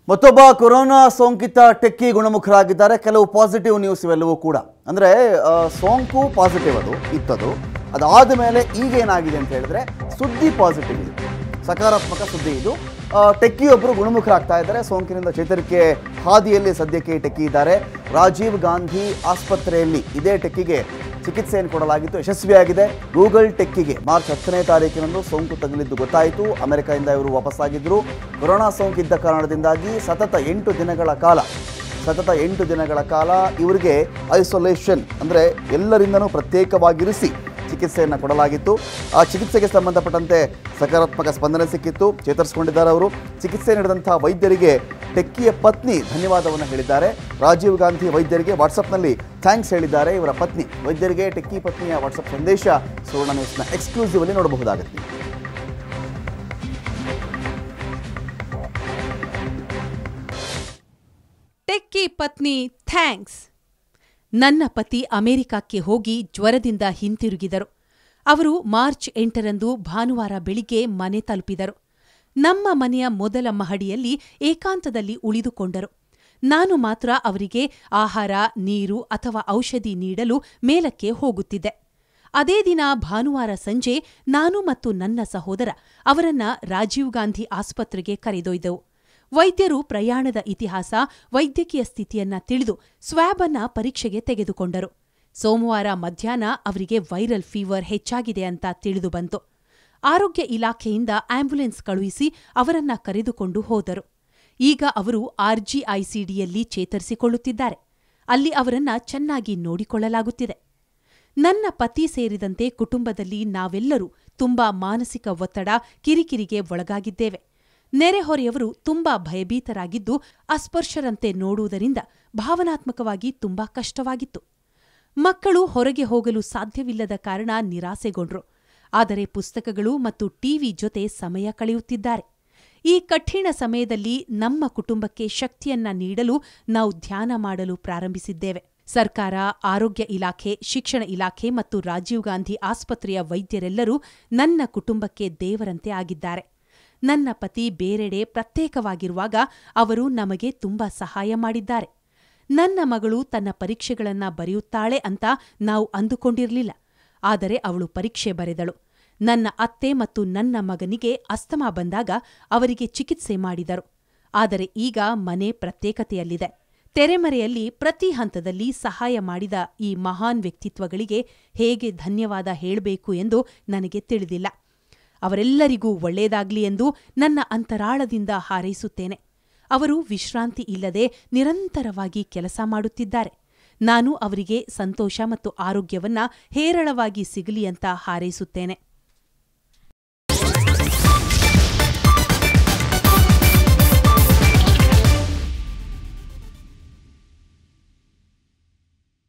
ಮತ್ತೊಬ್ಬ ಕೊರೋನಾ ಸೋಂಕಿತ ಟೆಕ್ಕಿ ಗುಣಮುಖರಾಗಿದ್ದಾರೆ ಕೆಲವು ಪಾಸಿಟಿವ್ ನ್ಯೂಸ್ ಇವೆಲ್ಲವೂ ಕೂಡ ಅಂದರೆ ಸೋಂಕು ಪಾಸಿಟಿವ್ ಅದು ಇತ್ತದು ಅದಾದ ಮೇಲೆ ಈಗ ಏನಾಗಿದೆ ಅಂತ ಹೇಳಿದ್ರೆ ಸುದ್ದಿ ಪಾಸಿಟಿವ್ ಇದು ಸಕಾರಾತ್ಮಕ ಸುದ್ದಿ ಇದು ಆ, ಟೆಕ್ಕಿಯೊಬ್ಬರು ಗುಣಮುಖರಾಗ್ತಾ ಇದ್ದಾರೆ ಸೋಂಕಿನಿಂದ ಚೇತರಿಕೆ ಹಾದಿಯಲ್ಲಿ ಸದ್ಯಕ್ಕೆ ಟೆಕ್ಕಿ ಇದ್ದಾರೆ ರಾಜೀವ್ ಗಾಂಧಿ ಆಸ್ಪತ್ರೆಯಲ್ಲಿ ಇದೇ ಟೆಕ್ಕಿಗೆ ಚಿಕಿತ್ಸೆಯನ್ನು ಕೊಡಲಾಗಿತ್ತು ಯಶಸ್ವಿಯಾಗಿದೆ ಗೂಗಲ್ ಟೆಕ್ಕಿಗೆ ಮಾರ್ಚ್ ಹತ್ತನೇ ತಾರೀಕಿನಂದು ಸೋಂಕು ತಗುಲಿದ್ದು ಗೊತ್ತಾಯಿತು ಅಮೆರಿಕದಿಂದ ಇವರು ವಾಪಸ್ಸಾಗಿದ್ದರು ಕೊರೋನಾ ಸೋಂಕಿದ್ದ ಕಾರಣದಿಂದಾಗಿ ಸತತ ಎಂಟು ದಿನಗಳ ಕಾಲ ಸತತ ಎಂಟು ದಿನಗಳ ಕಾಲ ಇವರಿಗೆ ಐಸೋಲೇಷನ್ ಅಂದರೆ ಎಲ್ಲರಿಂದನೂ ಪ್ರತ್ಯೇಕವಾಗಿರಿಸಿ ಚಿಕಿತ್ಸೆಯನ್ನು ಕೊಡಲಾಗಿತ್ತು ಆ ಚಿಕಿತ್ಸೆಗೆ ಸಂಬಂಧಪಟ್ಟಂತೆ ಸಕಾರಾತ್ಮಕ ಸ್ಪಂದನೆ ಸಿಕ್ಕಿತ್ತು ಚೇತರಿಸಿಕೊಂಡಿದ್ದಾರೆ ಅವರು ಚಿಕಿತ್ಸೆ ನೀಡಿದಂಥ ವೈದ್ಯರಿಗೆ ಟೆಕ್ಕಿಯ ಪತ್ನಿ ಧನ್ಯವಾದವನ್ನು ಹೇಳಿದ್ದಾರೆ ರಾಜೀವ್ ಗಾಂಧಿ ವೈದ್ಯರಿಗೆ ವಾಟ್ಸಪ್ನಲ್ಲಿ ಥ್ಯಾಂಕ್ಸ್ ಹೇಳಿದ್ದಾರೆ ಇವರ ಪತ್ನಿ ವೈದ್ಯರಿಗೆ ಟೆಕ್ಕಿ ಪತ್ನಿಯ ವಾಟ್ಸಪ್ ಸಂದೇಶ ಸುವರ್ಣ ನ್ಯೂಸ್ನ ಎಕ್ಸ್ಕ್ಲೂಸಿವ್ ಅಲ್ಲಿ ನೋಡಬಹುದಾಗುತ್ತೆ ಟೆಕ್ಕಿ ಪತ್ನಿ ಥ್ಯಾಂಕ್ಸ್ ನನ್ನ ಪತಿ ಅಮೆರಿಕಕ್ಕೆ ಹೋಗಿ ಜ್ವರದಿಂದ ಹಿಂತಿರುಗಿದರು ಅವರು ಮಾರ್ಚ್ ಎಂಟರಂದು ಭಾನುವಾರ ಬೆಳಿಗ್ಗೆ ಮನೆ ತಲುಪಿದರು ನಮ್ಮ ಮನೆಯ ಮೊದಲ ಮಹಡಿಯಲ್ಲಿ ಏಕಾಂತದಲ್ಲಿ ಉಳಿದುಕೊಂಡರು ನಾನು ಮಾತ್ರ ಅವರಿಗೆ ಆಹಾರ ನೀರು ಅಥವಾ ಔಷಧಿ ನೀಡಲು ಮೇಲಕ್ಕೆ ಹೋಗುತ್ತಿದ್ದೆ ಅದೇ ದಿನ ಭಾನುವಾರ ಸಂಜೆ ನಾನು ಮತ್ತು ನನ್ನ ಸಹೋದರ ಅವರನ್ನ ರಾಜೀವ್ ಗಾಂಧಿ ಆಸ್ಪತ್ರೆಗೆ ಕರೆದೊಯ್ದೆವು ವೈದ್ಯರು ಪ್ರಯಾಣದ ಇತಿಹಾಸ ವೈದ್ಯಕೀಯ ಸ್ಥಿತಿಯನ್ನ ತಿಳಿದು ಸ್ವ್ಯಾಬ್ ಅನ್ನ ಪರೀಕ್ಷೆಗೆ ತೆಗೆದುಕೊಂಡರು ಸೋಮವಾರ ಮಧ್ಯಾಹ್ನ ಅವರಿಗೆ ವೈರಲ್ ಫೀವರ್ ಹೆಚ್ಚಾಗಿದೆ ಅಂತ ತಿಳಿದು ಬಂತು ಆರೋಗ್ಯ ಇಲಾಖೆಯಿಂದ ಆಂಬ್ಯುಲೆನ್ಸ್ ಕಳುಹಿಸಿ ಅವರನ್ನ ಕರೆದುಕೊಂಡು ಹೋದರು ಈಗ ಅವರು ಆರ್ಜಿಐಸಿಡಿಯಲ್ಲಿ ಚೇತರಿಸಿಕೊಳ್ಳುತ್ತಿದ್ದಾರೆ ಅಲ್ಲಿ ಅವರನ್ನ ಚೆನ್ನಾಗಿ ನೋಡಿಕೊಳ್ಳಲಾಗುತ್ತಿದೆ ನನ್ನ ಪತಿ ಸೇರಿದಂತೆ ಕುಟುಂಬದಲ್ಲಿ ನಾವೆಲ್ಲರೂ ತುಂಬಾ ಮಾನಸಿಕ ಒತ್ತಡ ಕಿರಿಕಿರಿಗೆ ಒಳಗಾಗಿದ್ದೇವೆ ನೆರೆಹೊರೆಯವರು ತುಂಬಾ ಭಯಭೀತರಾಗಿದ್ದು ಅಸ್ಪರ್ಶರಂತೆ ನೋಡುವುದರಿಂದ ಭಾವನಾತ್ಮಕವಾಗಿ ತುಂಬಾ ಕಷ್ಟವಾಗಿತ್ತು ಮಕ್ಕಳು ಹೊರಗೆ ಹೋಗಲು ಸಾಧ್ಯವಿಲ್ಲದ ಕಾರಣ ನಿರಾಸೆಗೊಂಡ್ರು ಆದರೆ ಪುಸ್ತಕಗಳು ಮತ್ತು ಟಿವಿ ಜೊತೆ ಸಮಯ ಕಳೆಯುತ್ತಿದ್ದಾರೆ ಈ ಕಠಿಣ ಸಮಯದಲ್ಲಿ ನಮ್ಮ ಕುಟುಂಬಕ್ಕೆ ಶಕ್ತಿಯನ್ನ ನೀಡಲು ನಾವು ಧ್ಯಾನ ಮಾಡಲು ಪ್ರಾರಂಭಿಸಿದ್ದೇವೆ ಸರ್ಕಾರ ಆರೋಗ್ಯ ಇಲಾಖೆ ಶಿಕ್ಷಣ ಇಲಾಖೆ ಮತ್ತು ರಾಜೀವ್ ಗಾಂಧಿ ಆಸ್ಪತ್ರೆಯ ವೈದ್ಯರೆಲ್ಲರೂ ನನ್ನ ಕುಟುಂಬಕ್ಕೆ ದೇವರಂತೆ ಆಗಿದ್ದಾರೆ ನನ್ನ ಪತಿ ಬೇರೆಡೆ ಪ್ರತ್ಯೇಕವಾಗಿರುವಾಗ ಅವರು ನಮಗೆ ತುಂಬಾ ಸಹಾಯ ಮಾಡಿದ್ದಾರೆ ನನ್ನ ಮಗಳು ತನ್ನ ಪರೀಕ್ಷೆಗಳನ್ನ ಬರೆಯುತ್ತಾಳೆ ಅಂತ ನಾವು ಅಂದುಕೊಂಡಿರಲಿಲ್ಲ ಆದರೆ ಅವಳು ಪರೀಕ್ಷೆ ಬರೆದಳು ನನ್ನ ಅತ್ತೆ ಮತ್ತು ನನ್ನ ಮಗನಿಗೆ ಅಸ್ತಮಾ ಬಂದಾಗ ಅವರಿಗೆ ಚಿಕಿತ್ಸೆ ಮಾಡಿದರು ಆದರೆ ಈಗ ಮನೆ ಪ್ರತ್ಯೇಕತೆಯಲ್ಲಿದೆ ತೆರೆಮರೆಯಲ್ಲಿ ಪ್ರತಿ ಹಂತದಲ್ಲಿ ಸಹಾಯ ಮಾಡಿದ ಈ ಮಹಾನ್ ವ್ಯಕ್ತಿತ್ವಗಳಿಗೆ ಹೇಗೆ ಧನ್ಯವಾದ ಹೇಳಬೇಕು ಎಂದು ನನಗೆ ತಿಳಿದಿಲ್ಲ ಅವರೆಲ್ಲರಿಗೂ ಒಳ್ಳೆಯದಾಗ್ಲಿ ಎಂದು ನನ್ನ ಅಂತರಾಳದಿಂದ ಹಾರೈಸುತ್ತೇನೆ ಅವರು ವಿಶ್ರಾಂತಿ ಇಲ್ಲದೆ ನಿರಂತರವಾಗಿ ಕೆಲಸ ಮಾಡುತ್ತಿದ್ದಾರೆ ನಾನು ಅವರಿಗೆ ಸಂತೋಷ ಮತ್ತು ಆರೋಗ್ಯವನ್ನ ಹೇರಳವಾಗಿ ಸಿಗಲಿ ಅಂತ ಹಾರೈಸುತ್ತೇನೆ